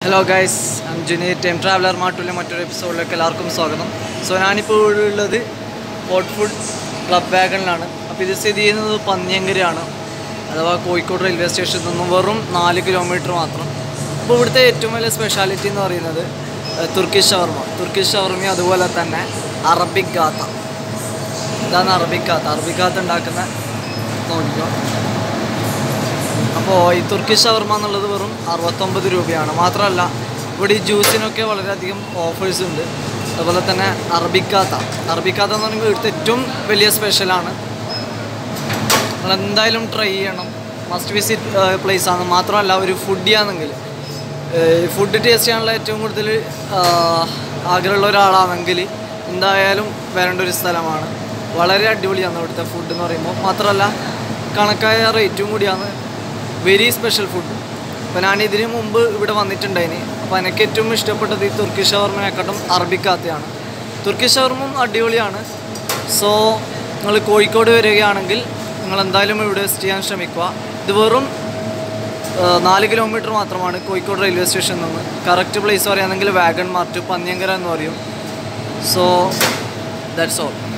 hello guys അഞ്ജുനി time traveller മാട്ടുള്ള മറ്റൊരു എപ്പിസോഡിലേക്ക് എല്ലാവർക്കും സ്വാഗതം സോ ഞാനിപ്പോൾ ഉള്ളത് ഹോട്ട് ഫുഡ് ക്ലബ് വാഗണിലാണ് അപ്പോൾ ഇത് സ്ഥിതി ചെയ്യുന്നത് പന്നിയങ്കരിയാണ് അഥവാ കോഴിക്കോട് റെയിൽവേ സ്റ്റേഷനിൽ നിന്നും വെറും നാല് കിലോമീറ്റർ മാത്രം അപ്പോൾ ഇവിടുത്തെ ഏറ്റവും വലിയ സ്പെഷ്യാലിറ്റി എന്ന് പറയുന്നത് ഏഹ്, തുർക്കിഷ് ഷവർമ തുർക്കിഷ് ഷവർമയും അതുപോലെ തന്നെ അറബിക് ഗാത്ത ഇതാണ് അറബിക് ഗാത്ത അറബിക് ഗാത്ത ഉണ്ടാക്കുന്ന നോക്കിക്കോ അപ്പോൾ ഈ തുർക്കിഷ് ഷവർമ എന്നുള്ളത് വെറും അറുപത്തൊമ്പത് രൂപയാണ് മാത്രമല്ല ഇവിടെ ഈ ജ്യൂസിനൊക്കെ വളരെയധികം ഓഫേഴ്സ് ഉണ്ട് അതുപോലെ തന്നെ അറബിക്കാത്ത അറബിക്കാത്ത എന്ന് പറയുമ്പോൾ ഇവിടുത്തെ ഏറ്റവും വലിയ സ്പെഷ്യലാണ് നിങ്ങൾ എന്തായാലും ട്രൈ ചെയ്യണം മസ്റ്റ് വിസിറ്റ് പ്ലേസ് ആണ് മാത്രമല്ല ഒരു ഫുഡ് ആണെങ്കിൽ ഫുഡ് ടേസ്റ്റ് ചെയ്യാനുള്ള ഏറ്റവും കൂടുതൽ ആഗ്രഹമുള്ള ഒരാളാണെങ്കിൽ എന്തായാലും വരേണ്ട ഒരു സ്ഥലമാണ് വളരെ അടിപൊളിയാണ് ഇവിടുത്തെ ഫുഡ് എന്ന് പറയുമ്പോൾ മാത്രമല്ല കണക്കായ റേറ്റും കൂടിയാണ് വെരി സ്പെഷ്യൽ ഫുഡ് അപ്പോൾ ഞാൻ ഇതിന് മുമ്പ് ഇവിടെ വന്നിട്ടുണ്ടായിന് അപ്പോൾ എനിക്ക് ഏറ്റവും ഇഷ്ടപ്പെട്ടത് ഈ തുർക്കിഷ് ഷവർമയെക്കാട്ടും അറബിക്കാത്തയാണ് തുർക്കിഷ് ഷവർമും അടിപൊളിയാണ് സോ നിങ്ങൾ കോഴിക്കോട് വരികയാണെങ്കിൽ നിങ്ങൾ എന്തായാലും ഇവിടെ വിസിറ്റ് ചെയ്യാൻ ശ്രമിക്കുക ഇത് വെറും ആ, നാല് കിലോമീറ്റർ മാത്രമാണ് കോഴിക്കോട് റെയിൽവേ സ്റ്റേഷനിൽ നിന്ന് കറക്റ്റ് പ്ലേസ് പറയുകയാണെങ്കിൽ വാഗൺ മാർട്ട് പന്ന്യങ്കര എന്ന് പറയും സോ ദാറ്റ്സ് ഓൾ